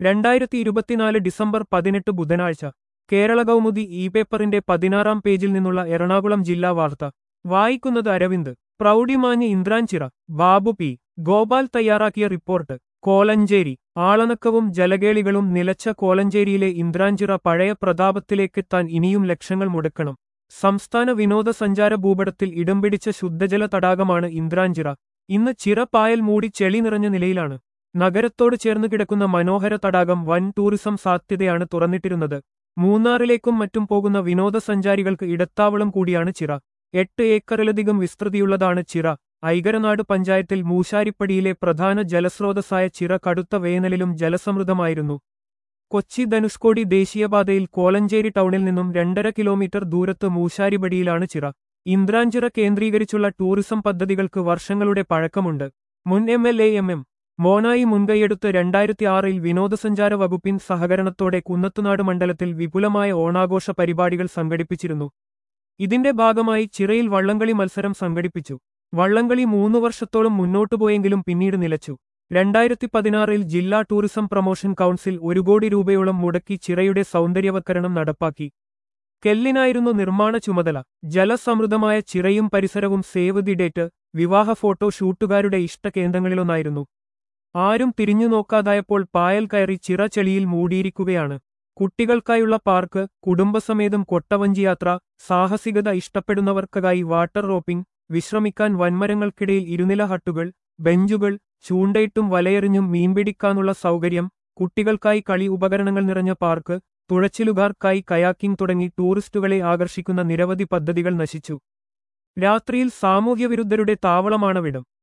രണ്ടായിരത്തി ഇരുപത്തിനാല് ഡിസംബർ പതിനെട്ട് ബുധനാഴ്ച കേരള കൗമുദി ഇ പേപ്പറിന്റെ പതിനാറാം പേജിൽ നിന്നുള്ള എറണാകുളം ജില്ലാ വാർത്ത വായിക്കുന്നത് അരവിന്ദ് പ്രൗഢിമാഞ്ഞ് ഇന്ദ്രാൻചിറ ബാബു പി ഗോപാൽ തയ്യാറാക്കിയ റിപ്പോർട്ട് കോലഞ്ചേരി ആളനക്കവും ജലകേളികളും നിലച്ച കോലഞ്ചേരിയിലെ ഇന്ദ്രാഞ്ചിറ പഴയ പ്രതാപത്തിലേക്കെത്താൻ ഇനിയും ലക്ഷങ്ങൾ മുടക്കണം സംസ്ഥാന വിനോദസഞ്ചാര ഭൂപടത്തിൽ ഇടം പിടിച്ച ശുദ്ധജല തടാകമാണ് ഇന്ദ്രാഞ്ചിറ ഇന്ന് ചിറ പായൽ മൂടി ചെളി നിറഞ്ഞ നിലയിലാണ് നഗരത്തോട് ചേർന്ന് കിടക്കുന്ന മനോഹര തടാകം വൻ ടൂറിസം സാധ്യതയാണ് തുറന്നിട്ടിരുന്നത് മൂന്നാറിലേക്കും മറ്റും പോകുന്ന വിനോദസഞ്ചാരികൾക്ക് ഇടത്താവളം കൂടിയാണ് ചിറ എട്ട് ഏക്കറിലധികം വിസ്തൃതിയുള്ളതാണ് ചിറ ഐകരനാട് പഞ്ചായത്തിൽ മൂശാരിപ്പടിയിലെ പ്രധാന ജലസ്രോതസ്സായ ചിറ കടുത്ത വേനലിലും ജലസമൃദ്ധമായിരുന്നു കൊച്ചി ധനുഷ്കോടി ദേശീയപാതയിൽ കോലഞ്ചേരി ടൗണിൽ നിന്നും രണ്ടര കിലോമീറ്റർ ദൂരത്ത് മൂശാരിപടിയിലാണ് ചിറ ഇന്ദ്രാഞ്ചിറ കേന്ദ്രീകരിച്ചുള്ള ടൂറിസം പദ്ധതികൾക്ക് വർഷങ്ങളുടെ പഴക്കമുണ്ട് മുൻ M L A M M Monayi മുൻകൈയെടുത്ത് രണ്ടായിരത്തി ആറിൽ വിനോദസഞ്ചാര വകുപ്പിൻ സഹകരണത്തോടെ കുന്നത്തുനാട് മണ്ഡലത്തിൽ വിപുലമായ ഓണാഘോഷ പരിപാടികൾ സംഘടിപ്പിച്ചിരുന്നു ഇതിന്റെ ഭാഗമായി ചിറയിൽ വള്ളംകളി മത്സരം സംഘടിപ്പിച്ചു വള്ളംകളി മൂന്നു വർഷത്തോളം മുന്നോട്ടുപോയെങ്കിലും പിന്നീട് നിലച്ചു രണ്ടായിരത്തി പതിനാറിൽ ജില്ലാ ടൂറിസം പ്രൊമോഷൻ കൗൺസിൽ ഒരു കോടി രൂപയോളം മുടക്കി ചിറയുടെ സൗന്ദര്യവൽക്കരണം നടപ്പാക്കി കെല്ലിനായിരുന്നു നിർമ്മാണ ചുമതല ജലസമൃദ്ധമായ ചിറയും പരിസരവും സേവ് ദി ഡേറ്റ് വിവാഹ ഫോട്ടോ ഷൂട്ടുകാരുടെ ഇഷ്ടകേന്ദ്രങ്ങളിലൊന്നായിരുന്നു ആരും തിരിഞ്ഞു നോക്കാതായപ്പോൾ പായൽ കയറി ചിറ ചെളിയിൽ മൂടിയിരിക്കുകയാണ് കുട്ടികൾക്കായുള്ള പാർക്ക് കുടുംബസമേതം കൊട്ടവഞ്ചിയാത്ര സാഹസികത ഇഷ്ടപ്പെടുന്നവർക്കായി വാട്ടർ റോപ്പിംഗ് വിശ്രമിക്കാൻ വൻമരങ്ങൾക്കിടയിൽ ഇരുനില ഹട്ടുകൾ ബെഞ്ചുകൾ ചൂണ്ടയിട്ടും വലയെറിഞ്ഞും മീൻപിടിക്കാനുള്ള സൗകര്യം കുട്ടികൾക്കായി കളി ഉപകരണങ്ങൾ നിറഞ്ഞ പാർക്ക് തുഴച്ചിലുകാർക്കായി കയാക്കിംഗ് തുടങ്ങി ടൂറിസ്റ്റുകളെ ആകർഷിക്കുന്ന നിരവധി പദ്ധതികൾ നശിച്ചു രാത്രിയിൽ സാമൂഹ്യവിരുദ്ധരുടെ താവളമാണവിടം